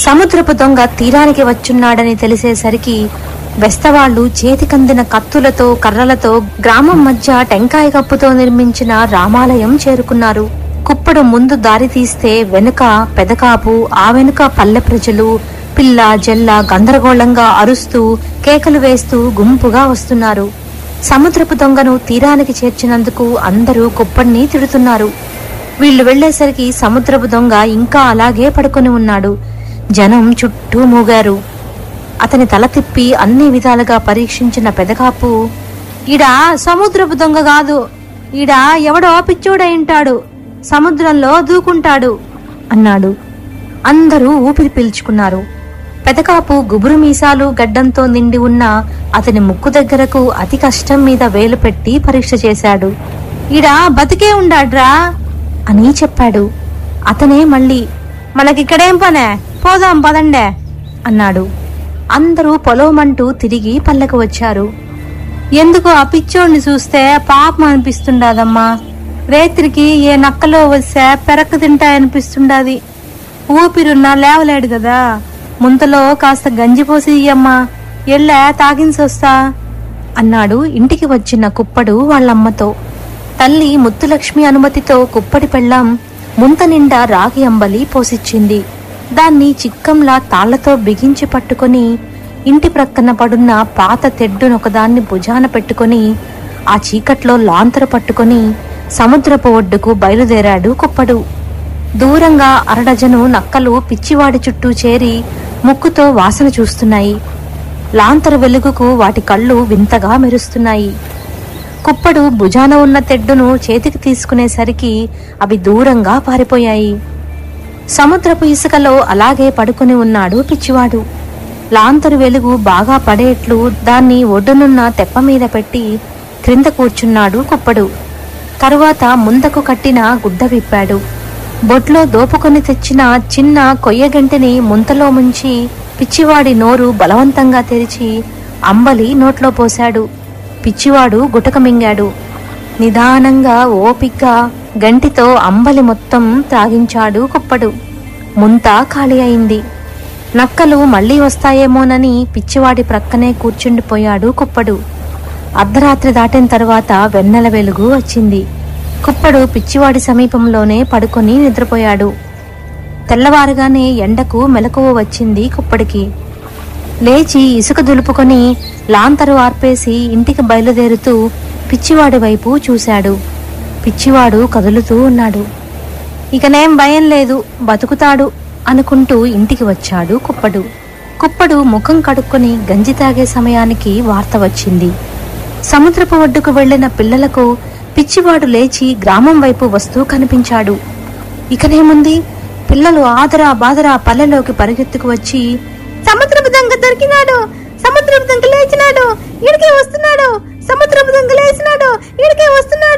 సముద్రపు దొంగ తీరానికి వచ్చున్నాడని తెలిసేసరికి బెస్తవాళ్లు చేతికందిన కత్తులతో కర్రలతో గ్రామం మధ్య టెంకాయ కప్పుతో నిర్మించిన రామాలయం చేరుకున్నారు కుప్పడు ముందు దారి తీస్తే వెనుక పెదకాపు ఆ వెనుక పల్లె ప్రజలు పిల్ల జల్ల గందరగోళంగా అరుస్తూ కేకలు వేస్తూ గుంపుగా వస్తున్నారు సముద్రపు దొంగను తీరానికి చేర్చినందుకు అందరూ కుప్పడిని తిడుతున్నారు వీళ్లు వెళ్లేసరికి సముద్రపు దొంగ ఇంకా అలాగే పడుకొని ఉన్నాడు జనం చుట్టూ మూగారు అతని తల తిప్పి అన్ని విధాలుగా పరీక్షించిన పెదకాపు ఈడ సముద్రపు దొంగ కాదు ఈడ ఎవడో పిచ్చోడైంటాడు సముద్రంలో దూకుంటాడు అన్నాడు అందరూ ఊపిరి పీల్చుకున్నారు పెదకాపు గుబురు మీసాలు గడ్డంతో నిండి ఉన్న అతని ముక్కు దగ్గరకు అతి కష్టం మీద వేలు పెట్టి పరీక్ష చేశాడు ఈడ బతికే ఉండాడ్రా అని చెప్పాడు అతనే మళ్ళీ మనకిక్కడేం పనే పోదాం పదండే అన్నాడు అందరూ పొలవమంటూ తిరిగి పల్లెకు వచ్చారు ఎందుకు ఆ పిచ్చోడిని చూస్తే పాపం అనిపిస్తుండాదమ్మా రేత్రికి ఏ నక్కలో వస్తే పెరక్క తింటాయనిపిస్తుండాది ఊపిరున్నా లేవలేడు కదా ముంతలో కాస్త గంజి పోసి ఇయ్యమ్మా ఎళ్ళా తాగించొస్తా అన్నాడు ఇంటికి వచ్చిన కుప్పడు వాళ్ళమ్మతో తల్లి ముత్తులక్ష్మి అనుమతితో కుప్పడి పెళ్ళాం ముంత నిండా రాగి అంబలి పోసిచ్చింది దాన్ని చిక్కంలా తాళ్లతో బిగించి పట్టుకొని ఇంటి ప్రక్కన పడున్న పాత తెడ్డునొకదాన్ని భుజాన పెట్టుకొని ఆ చీకట్లో లాంతరు పట్టుకొని సముద్రపు ఒడ్డుకు బయలుదేరాడు కుప్పడు దూరంగా అరడజను నక్కలు పిచ్చివాడి చుట్టూ చేరి ముక్కుతో వాసన చూస్తున్నాయి లాంతరు వెలుగుకు వాటి కళ్ళు వింతగా మెరుస్తున్నాయి కుప్పడు భుజాన ఉన్న తెడ్డును చేతికి తీసుకునేసరికి అవి దూరంగా పారిపోయాయి సముద్రపు ఇసుకలో అలాగే పడుకుని ఉన్నాడు పిచ్చివాడు లాంతరు వెలుగు బాగా పడేట్లు దాన్ని ఒడ్డునున్న తెప్ప మీద పెట్టి క్రింద కూర్చున్నాడు కుప్పడు తరువాత ముందకు కట్టిన గుడ్డ విప్పాడు బొట్లో దోపుకొని తెచ్చిన చిన్న కొయ్యగంటిని ముంతలో ముంచి పిచ్చివాడి నోరు బలవంతంగా తెరిచి అంబలి నోట్లో పోశాడు పిచ్చివాడు గుటక మింగాడు నిదానంగా ఓపిగ్గా గంటితో అంబలి మొత్తం త్రాగించాడు కుప్పడు ముంత ఖాళీ అయింది నక్కలు మళ్ళీ వస్తాయేమోనని పిచ్చివాడి ప్రక్కనే కూర్చుండిపోయాడు కుప్పడు అర్ధరాత్రి దాటిన తర్వాత వెన్నెల వెలుగు వచ్చింది కుప్పడు పిచ్చివాడి సమీపంలోనే పడుకొని నిద్రపోయాడు తెల్లవారుగానే ఎండకు మెలకువ వచ్చింది కుప్పడికి లేచి ఇసుక దులుపుకొని లాంతరు ఆర్పేసి ఇంటికి బయలుదేరుతూ పిచ్చివాడి వైపు చూశాడు పిచ్చివాడు కదులుతూ ఉన్నాడు ఇకనేం భయం లేదు బతుకుతాడు అనుకుంటూ ఇంటికి వచ్చాడు కుప్పడు కుప్పడు ముఖం కడుక్కొని గంజి తాగే సమయానికి వార్త వచ్చింది సముద్రపు ఒడ్డుకు వెళ్లిన పిల్లలకు పిచ్చివాడు లేచి గ్రామం వైపు వస్తూ కనిపించాడు ఇకనేముంది పిల్లలు ఆదరా బాదరా పల్లెలోకి పరిగెత్తుకు వచ్చి సముద్రపు దొంగ దొరికినాడు సముద్రపు దొంగ లేచినాడు ఇడికే వస్తున్నాడు సముద్రపు దొంగ లేచినాడు ఇడికే వస్తున్నాడు